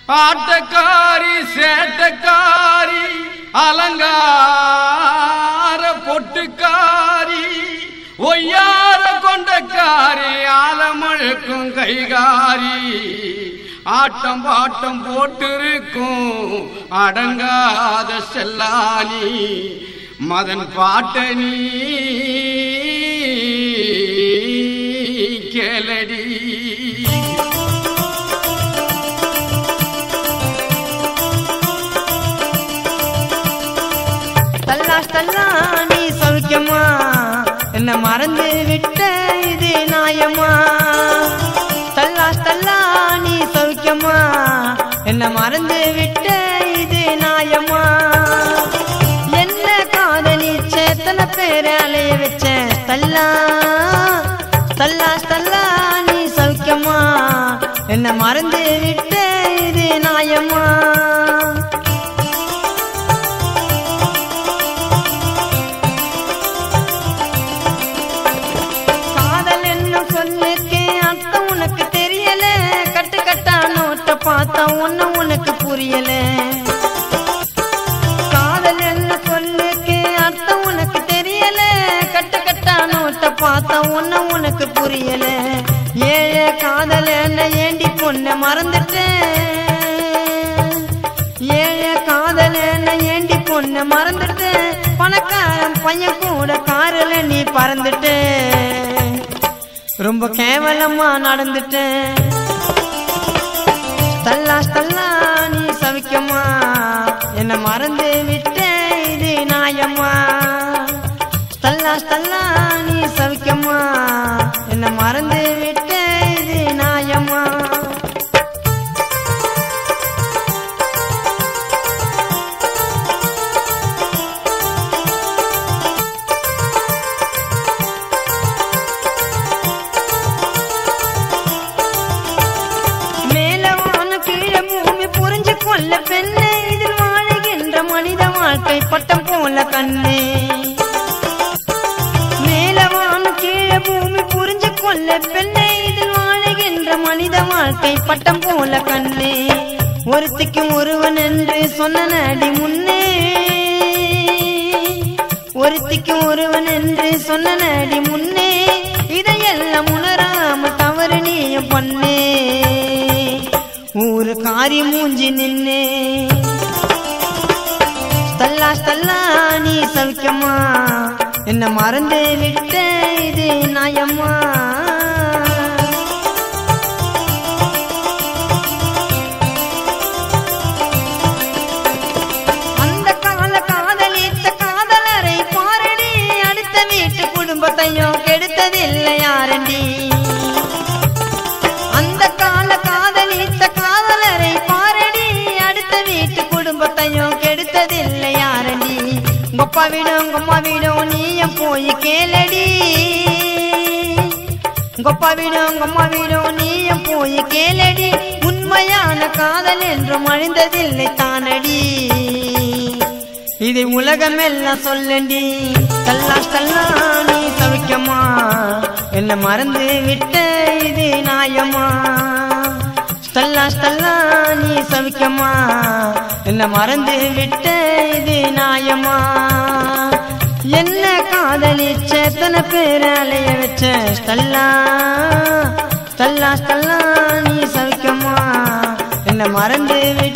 ஆட்டக்காரி சேட்டக்காரி அலங்கார பொட்டுக்காரி ஒய்யார கொண்டக்காரி ஆலமழுக்கும் கைகாரி ஆட்டம் பாட்டம் போட்டிருக்கும் அடங்காத செல்லானி மதன் பாட்டனி கேளடி தல்லா தல்லா நீ சௌக்கியமா என்ன மறந்து விட்ட இது நியாயமா தல்லா தல்லா நீ சௌக்கியமா என்ன மறந்து விட்ட இது நியாயமா என்ன காதலிச்ச எத்தனை பேரை அலைய வச்ச தல்லா தல்லா தல்லா நீ சௌக்கியமா என்ன மறந்து விட்ட இது நியாயமா காதல் என்னும் சொல்லுக்கு அர்த்தம் உனக்கு தெரியல கட்டு கட்டா நோட்ட பார்த்தா ஒன்னும் உனக்கு புரியல காதல் என்ன சொல்லுக்கு அர்த்தம் உனக்கு தெரியல கட்டு கட்டா நோட்ட பார்த்தா ஒன்னும் உனக்கு புரியல ஏழை காதல் என்ன ஏண்டி பொண்ண மறந்துட்டேன் ஏழை காதல் என்ன ஏண்டி பொண்ண மறந்துட்டேன் பணக்காரன் பையன் கூட காரில் நீ பறந்துட்ட ரொம்ப கேவலமா நடந்துட்டேன் தல்லா தல்லா நீ சவிக்கமா என்ன மறந்து விட்ட இது நியாயமா தல்லா தல்லா நீ சவிக்கமா என்ன மறந்து விட்ட இது நியாயமா மேல வானம் கீழே பூமி புரிஞ்சு கொள்ள பெண்ணே இதில் வாழுகின்ற மனித வாழ்க்கை பட்டம் போல கண்ணே மேல வானம் கீழே பூமி புரிஞ்சு கொள்ள பெண்ணே இதில் வாழுகின்ற மனித வாழ்க்கை பட்டம் போல கண்ணே ஒருத்திக்கு ஒருவன் என்று சொன்ன நடி முன்னே ஒருத்திக்கு ஒருவன் என்று சொன்ன நடி முன்னே இதையெல்லாம் உணராம தவறு நீயும் பண்ணே ஊரு காரி மூஞ்சி நின்னே தல்லா தல்லா நீ சவிக்கமா என்ன மறந்து விட்ட இது நியாயமா அந்த கால காதலித்த காதலரை பாரடி அடுத்த வீட்டு குடும்பத்தையும் கெடுத்ததில்லை யாரண்டி அந்த கால காதலித்த காதலரை பாரடி அடுத்த வீட்டு குடும்பத்தையும் கெடுத்ததில்லை யாரண்டி உங்கப்பா வீடும் உங்கம்மா வீடும் நீயும் போய் கேளடி உங்கப்பா வீடும் உங்கம்மா வீடும் நீயும் போய் கேளடி உண்மையான காதல் என்றும் அழிந்ததில்லை தானடி இதை உலகமெல்லாம் சொல்லண்டி தல்லா தல்லா நீ தவிக்கமா என்ன மறந்து விட்ட இது நியாயமா தல்லா தல்லா நீ சவிக்கமா என்ன மறந்து விட்ட இது நியாயமா என்ன காதலிச்ச எத்தனை பேர் அலைய வச்ச தல்லா தல்லா தல்லா நீ சவிக்கமா என்ன மறந்து விட்ட